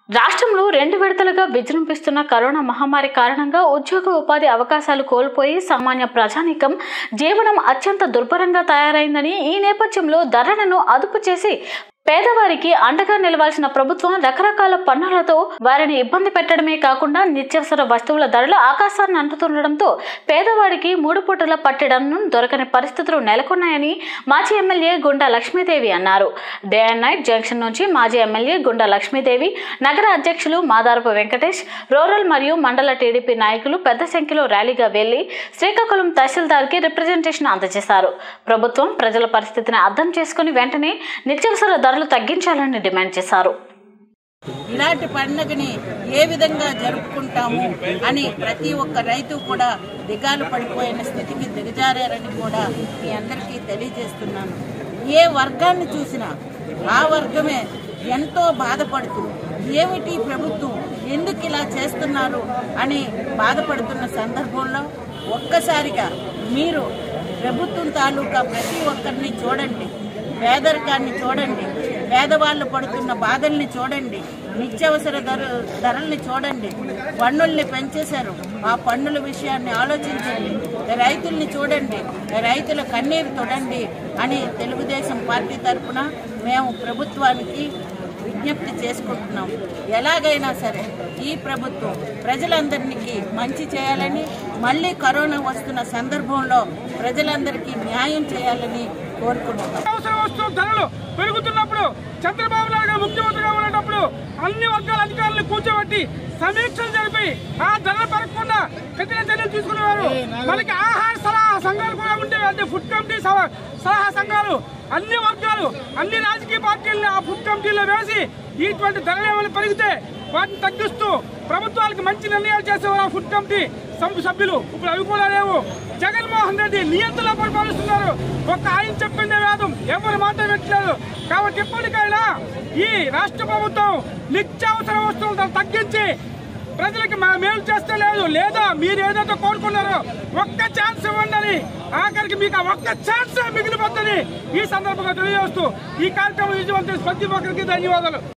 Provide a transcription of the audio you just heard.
రాష్ట్రంలో రెండు విడతలుగా విజృంభిస్తున్న కరోనా మహమ్మారి కారణంగా ఉద్యోగ ఉపాధి అవకాశాలు కోల్పోయి సామాన్య ప్రజానీకం జీవనం అత్యంత దుర్భరంగా తయారైందని ఈ నేపథ్యంలో ధరలను అదుపు చేసి పేదవారికి అండగా నిలవాల్సిన ప్రభుత్వం రకరకాల పన్నులతో వారిని ఇబ్బంది పెట్టడమే కాకుండా నిత్యావసర వస్తువుల ధరలు ఆకాశాన్ని అంటుతుండడంతో పేదవాడికి మూడు పూటల పట్టడం దొరకని పరిస్థితులు నెలకొన్నాయని మాజీ ఎమ్మెల్యే గుండా లక్ష్మీదేవి అన్నారు డే అండ్ నైట్ జంక్షన్ నుంచి మాజీ ఎమ్మెల్యే గుండా లక్ష్మీదేవి నగర అధ్యక్షులు మాదారపు వెంకటేష్ రూరల్ మరియు మండల టీడీపీ నాయకులు పెద్ద సంఖ్యలో ర్యాలీగా వెళ్లి శ్రీకాకుళం తహసీల్దార్కి రిప్రజెంటేషన్ అందజేశారు ప్రభుత్వం ప్రజల పరిస్థితిని అర్థం చేసుకుని వెంటనే నిత్యావసర ధరలు తగ్గించాలని డిమాండ్ చేశారు ఇలాంటి పండుగని ఏ విధంగా జరుపుకుంటాము అని ప్రతి ఒక్క రైతు కూడా దిగాలు పడిపోయిన స్థితికి దిగజారారని కూడా మీ అందరికీ తెలియజేస్తున్నాను ఏ వర్గాన్ని చూసినా ఆ వర్గమే ఎంతో బాధపడుతూ ఏమిటి ప్రభుత్వం ఎందుకు ఇలా చేస్తున్నారు అని బాధపడుతున్న సందర్భంలో ఒక్కసారిగా మీరు ప్రభుత్వం తాలూకా ప్రతి ఒక్కరిని చూడండి పేదరికాన్ని చూడండి పేదవాళ్ళు పడుతున్న బాధల్ని చూడండి నిత్యావసర ధర ధరల్ని చూడండి పన్నుల్ని పెంచేశారు ఆ పన్నుల విషయాన్ని ఆలోచించండి రైతుల్ని చూడండి రైతుల కన్నీరు తొడండి అని తెలుగుదేశం పార్టీ తరఫున మేము ప్రభుత్వానికి విజ్ఞప్తి చేసుకుంటున్నాం ఎలాగైనా సరే ఈ ప్రభుత్వం ప్రజలందరికీ మంచి చేయాలని మళ్ళీ కరోనా వస్తున్న సందర్భంలో ప్రజలందరికీ న్యాయం చేయాలని కోరుకుంటున్నాం అవసరం వస్తున్న ధరలు పెరుగుతున్నప్పుడు చంద్రబాబు నాయుడు గారు ముఖ్యమంత్రిగా ఉండేటప్పుడు అన్ని వర్గాల అధికారులను కూర్చోబెట్టి సమీక్షలు జరిపి ఆ ధరలు పెరగకుండా కఠిన చర్యలు తీసుకునేవారు మనకి ఆహార సలహా సంఘాలు కూడా ఉండేవి అంటే ఫుడ్ కమిటీ సవ- సలహా సంఘాలు అన్ని వర్గాలు అన్ని రాజకీయ పార్టీలను ఆ ఫుడ్ కమిటీలో వేసి ఇటువంటి ధరలు ఏమైనా పెరిగితే వాటిని తగ్గిస్తూ ప్రభుత్వాలకు మంచి నిర్ణయాలు చేసేవారు ఆ ఫుడ్ కమిటీ సభ్యు- సభ్యులు ఇప్పుడు అవి కూడా లేవు జగన్మోహన్ రెడ్డి నియంత్రణ పరిపాలిస్తున్నారు ఒక్క ఆయన చెప్పిందే వేదం ఎవరి మాట పెట్టలేదు కాబట్టి ఇప్పటికైనా ఈ రాష్ట్ర ప్రభుత్వం నిత్యావసర వస్తువులు ధర తగ్గించి ప్రజలకు మా మేలు చేస్తే లేదు లేదా మీరు ఏదైతే కోరుకున్నారో ఒక్క ఛాన్స్ ఇవ్వండి ఆఖరికి మీకు ఆ ఒక్క ఛాన్స్ మిగిలిపోతుంది ఈ సందర్భంగా తెలియజేస్తూ ఈ కార్యక్రమం విజయవంతం ప్రతి ఒక్కరికి ధన్యవాదాలు